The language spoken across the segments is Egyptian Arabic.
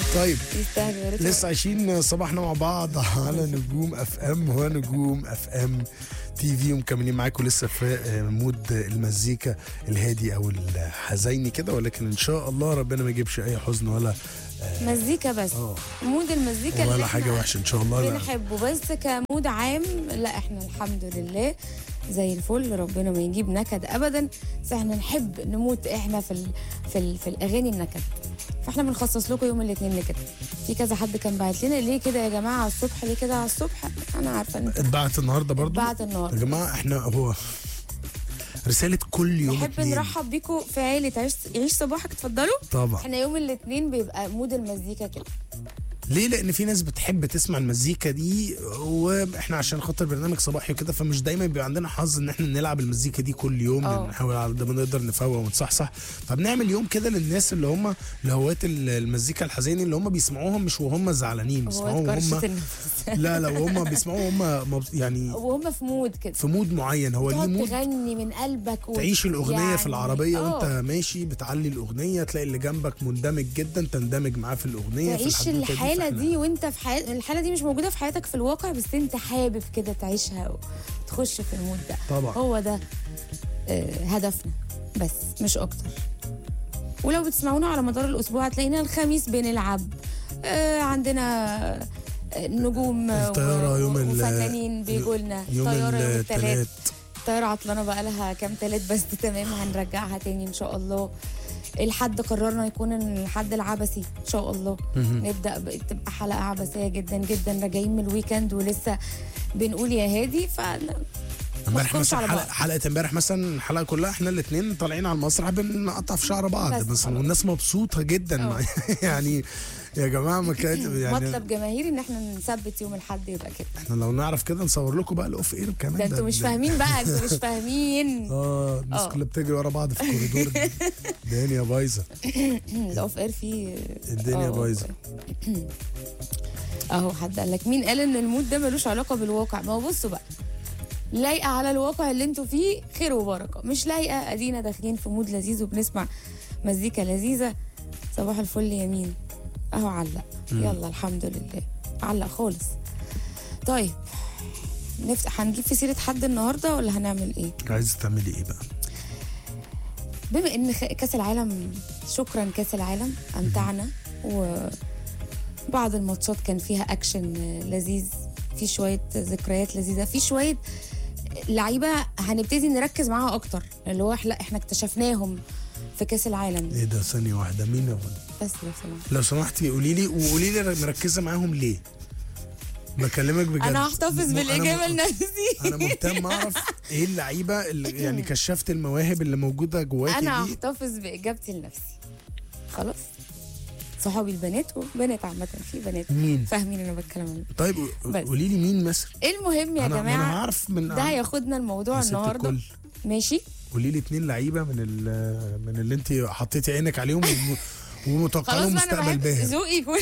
طيب يستاهل يا ريت لسه عايشين صباحنا مع بعض على نجوم اف ام ونجوم اف ام تي في ومكملين معاكم لسه في مود المزيكا الهادي او الحزيني كده ولكن ان شاء الله ربنا ما يجيبش اي حزن ولا مزيكا بس اه مود المزيكا اللي ولا احنا حاجه وحشه ان شاء الله لا. بنحبه بس كمود عام لا احنا الحمد لله زي الفل ربنا ما يجيب نكد ابدا بس احنا نحب نموت احنا في ال في ال في الاغاني النكد فاحنا بنخصص لكم يوم الاثنين لكده في كذا حد كان باعت لنا ليه كده يا جماعه على الصبح ليه كده على الصبح انا عارفه ان اتبعت النهارده برضو بعت يا النهارده جماعه احنا هو رساله كل يوم نحب اتنين. نرحب بيكم في عيله عيش عيش صباحك اتفضلوا طبعا احنا يوم الاثنين بيبقى مود المزيكا كده ليه لان في ناس بتحب تسمع المزيكا دي واحنا عشان خاطر برنامج صباحي وكده فمش دايما بيبقى عندنا حظ ان احنا نلعب المزيكا دي كل يوم اه. بنحاول على قد ما نقدر نفوق ونصحصح فبنعمل يوم كده للناس اللي هم لهواة ال- المزيكا الحزيني اللي هم بيسمعوهم مش وهم زعلانين هو بيسمعوهم كرشة هم النفس لا لا وهم بيسمعوهم هم مبس- يعني وهم في مود كده في مود معين هو ليه تقعد مود تغني من قلبك و... تعيش الاغنيه يعني في العربيه اه. وانت ماشي بتعلي الاغنيه تلاقي اللي جنبك مندمج جدا تندمج معاه في الاغنيه في تعيش الحدوتة الحاله فاحنا- دي وانت في حال الحاله دي مش موجوده في حياتك في الواقع بس انت حابب كده تعيشها وتخش في المود ده طبعا. هو ده آه، هدفنا بس مش اكتر ولو بتسمعونا على مدار الاسبوع هتلاقينا الخميس بنلعب آه، عندنا آه، نجوم آه، الطيارة و- يوم ال- وفنانين بيجوا لنا يوم طياره يوم الثلاث الثلاث الطيارة عطلانة بقى لها كام تلات بس تمام هنرجعها تاني ان شاء الله الحد قررنا يكون الحد العبثي ان شاء الله نبدا ب- تبقى حلقه عبثيه جدا جدا راجعين من الويكند ولسه بنقول يا هادي ف امبارح تحكمش مثلا على حلقه, بعض. حلقه امبارح مثلا الحلقه كلها احنا الاثنين طالعين على المسرح بنقطع في شعر بعض بس بس خلاص. والناس مبسوطه جدا اه. يعني يا جماعه ما كان يعني مطلب جماهيري ان احنا نثبت يوم الحد يبقى كده احنا لو نعرف كده نصور لكم بقى الاوف اير كمان ده انتوا مش فاهمين بقى انتوا مش فاهمين اه الناس اه. كلها بتجري ورا بعض في الكوريدور دي. الدنيا بايظه الاوف اير فيه الدنيا اه. بايظه اهو حد قال لك مين قال ان المود ده ملوش علاقه بالواقع ما هو بصوا بقى لايقه على الواقع اللي انتوا فيه خير وبركه مش لايقه ادينا داخلين في مود لذيذ وبنسمع مزيكا لذيذه صباح الفل يمين اهو علق يلا الحمد لله علق خالص طيب نفتح هنجيب في سيره حد النهارده ولا هنعمل ايه عايزه تعملي ايه بقى بما ان خ- كاس العالم شكرا كاس العالم امتعنا وبعض الماتشات كان فيها اكشن لذيذ في شويه ذكريات لذيذه في شويه لعيبه هنبتدي نركز معاها اكتر اللي هو لا احنا اكتشفناهم في كاس العالم ايه ده ثانيه واحده مين يا ولد؟ بس لو سمحت لو سمحتي قولي لي وقولي لي مركزه معاهم ليه بكلمك بجد انا هحتفظ م- بالاجابه أنا م- لنفسي انا مهتم اعرف ايه اللعيبه اللي يعني كشفت المواهب اللي موجوده جواكي انا دي هحتفظ باجابتي لنفسي خلاص صحابي البنات وبنات عامه في بنات مين فاهمين انا بتكلم عن طيب بس. قولي لي مين مثلا المهم يا انا ما انا جماعه هعرف من ده هياخدنا الموضوع من ست النهارده الكل. ماشي قولي لي اتنين لعيبه من ال- من اللي انت حطيتي عينك عليهم وم- ومتوقع خلاص لهم بقى انا مستقبل بحب باهر ذوقي يكون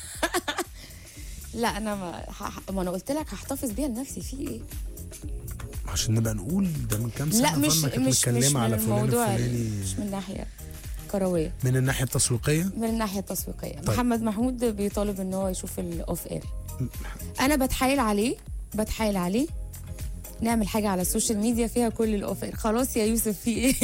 لا انا ما ح- ما انا قلت لك هحتفظ بيها لنفسي في ايه عشان نبقى نقول ده من كام سنه لا مش فاهمة كانت مش مش متكلمه من على فلان الموضوع الفلاني مش من ناحيه كرويه من الناحيه التسويقيه من الناحيه التسويقيه طيب. محمد محمود بيطالب ان هو يشوف الاوف اير انا بتحايل عليه بتحايل عليه نعمل حاجه على السوشيال ميديا فيها كل الاوف اير خلاص يا يوسف في ايه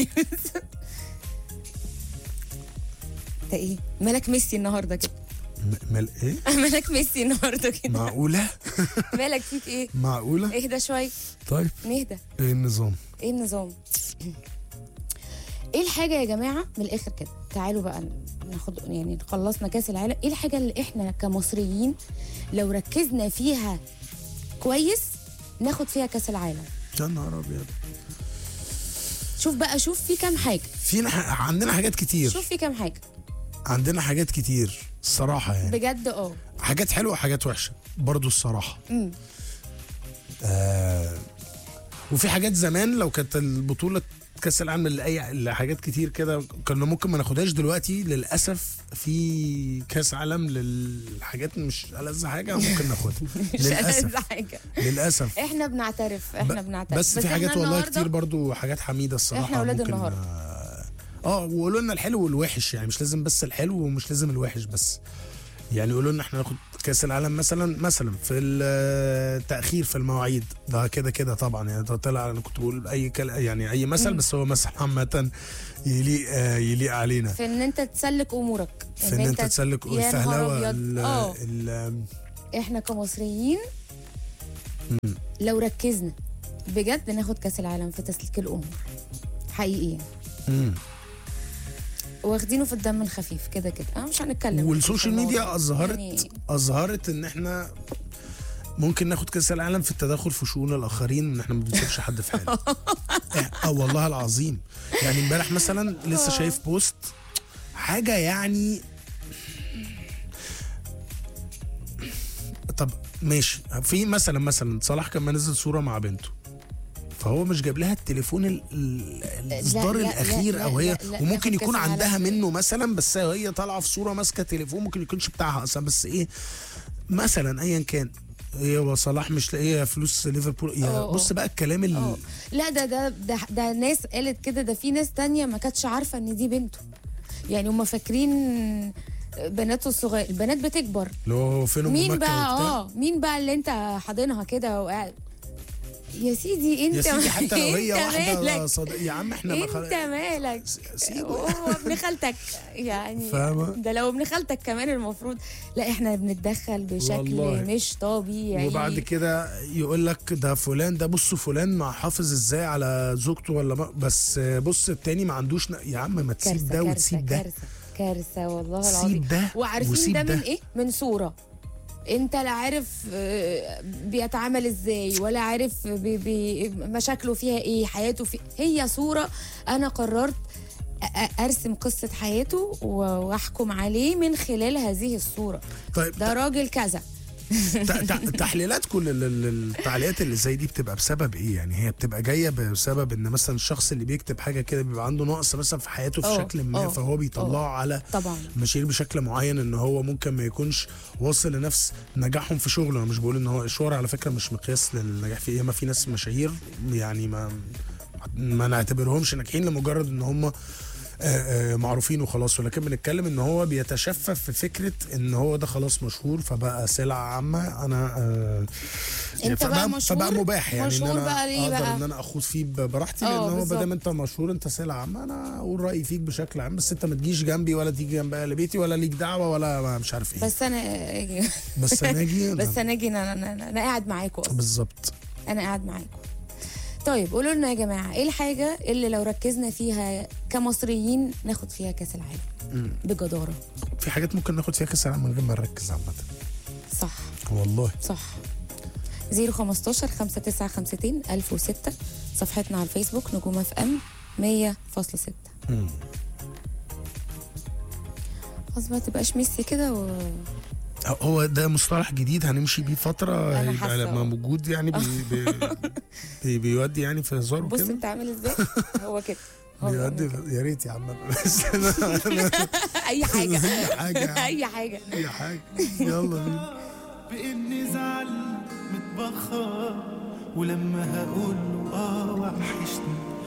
انت ايه مالك ميسي النهارده كده م- مال ايه مالك ميسي النهارده كده معقوله مالك فيك ايه معقوله اهدى شويه طيب نهدى ايه النظام ايه النظام ايه الحاجه يا جماعه من الاخر كده تعالوا بقى ناخد يعني خلصنا كاس العالم ايه الحاجه اللي احنا كمصريين لو ركزنا فيها كويس ناخد فيها كاس العالم يا نهار ابيض شوف بقى شوف في كام حاجه فينا ح- عندنا حاجات كتير شوف في كام حاجه عندنا حاجات كتير الصراحه يعني بجد اه حاجات حلوه وحاجات وحشه برضو الصراحه أمم. آه وفي حاجات زمان لو كانت البطوله كاس العالم لاي لحاجات كتير كده كنا ممكن ما ناخدهاش دلوقتي للاسف في كاس عالم للحاجات مش ألذ حاجه ممكن ناخدها مش ألذ للاسف حاجه للاسف احنا بنعترف احنا ب- بنعترف بس, في إحنا حاجات والله النهاردة- كتير برضو حاجات حميده الصراحه إحنا ولاد ممكن النهاردة. اه آه، وقولوا لنا الحلو والوحش يعني مش لازم بس الحلو ومش لازم الوحش بس يعني يقولوا لنا احنا ناخد كاس العالم مثلا مثلا في التاخير في المواعيد ده كده كده طبعا يعني ده طلع انا كنت بقول اي كل يعني اي مثل مم. بس هو مثل عامه يليق آه، يليق علينا في ان انت تسلك امورك في ان انت تسلك يا نهار الفهلوه أبيض. ال- آه. ال- احنا كمصريين مم. لو ركزنا بجد ناخد كاس العالم في تسليك الامور حقيقيا مم. واخدينه في الدم الخفيف كده كده انا مش هنتكلم والسوشيال في الموضوع. ميديا اظهرت يعني اظهرت ان احنا ممكن ناخد كاس العالم في التدخل في شؤون الاخرين ان احنا ما بنسيبش حد في حاله اه آه، والله العظيم يعني امبارح مثلا لسه شايف بوست حاجه يعني طب ماشي في مثلا مثلا صلاح كان منزل صوره مع بنته فهو مش جايب لها التليفون ال- ال- الاصدار لا، لا، الاخير لا، او هي لا، لا، وممكن ناخد يكون كأس عندها العالم. منه مثلا بس هي طالعه في صوره ماسكه تليفون ممكن يكونش بتاعها اصلا بس ايه مثلا ايا كان هي وصلاح مش لاقيه فلوس ليفربول يا أوه، بص بقى الكلام ال... اه لا ده ده ده, ده ناس قالت كده ده في ناس تانية ما كانتش عارفه ان دي بنته يعني هم فاكرين بناته الصغير البنات بتكبر اللي هو فين أم مين مكة بقى وبتاع. اه مين بقى اللي انت حاضنها كده وقاعد يا سيدي انت يا سيدي حتى لو هي انت واحده مالك صديق يا عم احنا ما انت خل... مالك سيبه. هو ابن خالتك يعني فاهمة؟ ده لو ابن خالتك كمان المفروض لا احنا بنتدخل بشكل والله. مش طبيعي وبعد كده يقول لك ده فلان ده بصوا فلان محافظ ازاي على زوجته ولا ما بس بص التاني ما عندوش ن... يا عم ما تسيب كارثه ده كارثه وتسيب ده كارثه كارثه والله سيب العظيم ده وعارفين وسيب ده ده. من ايه من صوره انت لا عارف آه، بيتعامل ازاي ولا عارف بي بي مشاكله فيها ايه حياته في هي صوره انا قررت أ- أ- ارسم قصه حياته و- واحكم عليه من خلال هذه الصوره طيب ده راجل كذا ت- ت- تحليلاتكم لل- لل- التعليقات اللي زي دي بتبقى بسبب ايه يعني هي بتبقى جايه بسبب ان مثلا الشخص اللي بيكتب حاجه كده بيبقى عنده نقص مثلا في حياته في اه، شكل ما اه، فهو بيطلعه على طبعا مشاهير بشكل معين ان هو ممكن ما يكونش واصل لنفس نجاحهم في شغله انا مش بقول ان هو الشهرة على فكره مش مقياس للنجاح في ياما في ناس مشاهير يعني ما ما نعتبرهمش ناجحين لمجرد ان هم آه، آه، معروفين وخلاص ولكن بنتكلم ان هو بيتشفف في فكره ان هو ده خلاص مشهور فبقى سلعه عامه انا آه، انت بقى فبقى, مشهور؟ فبقى مباح يعني مشهور ان انا بقى ليه اقدر بقى؟ ان انا اخوض فيه ب- براحتي اه، لان هو ما بالظبط. دام انت مشهور انت سلعه عامه انا اقول رايي فيك بشكل عام بس انت ما تجيش جنبي ولا تيجي جنب اهل بيتي ولا ليك دعوه ولا ما- مش عارف ايه بس انا بس انا اجي بس انا اجي انا, أنا, أنا قاعد معاكم اصلا بالظبط انا قاعد معاكم طيب قولوا لنا يا جماعه ايه الحاجه اللي لو ركزنا فيها كمصريين ناخد فيها كاس العالم بجداره في حاجات ممكن ناخد فيها كاس العالم من غير ما نركز عامه صح والله صح 015 5952 1006 صفحتنا على الفيسبوك نجوم اف ام 100.6 مم. خلاص ما تبقاش ميسي كده و... هو ده مصطلح جديد هنمشي بيه فتره أنا يبقى حاسة لما اه. موجود يعني بي بي بي بيودي يعني في هزار بص وكده انت عامل ازاي هو كده هو بيودي بيعمل في- يا ريت يا عم بس أنا- كده. اي حاجه اي حاجه يا عم. اي حاجه اي حاجه يلا بينا بإني زعل متبخر ولما هقول له اه وحشني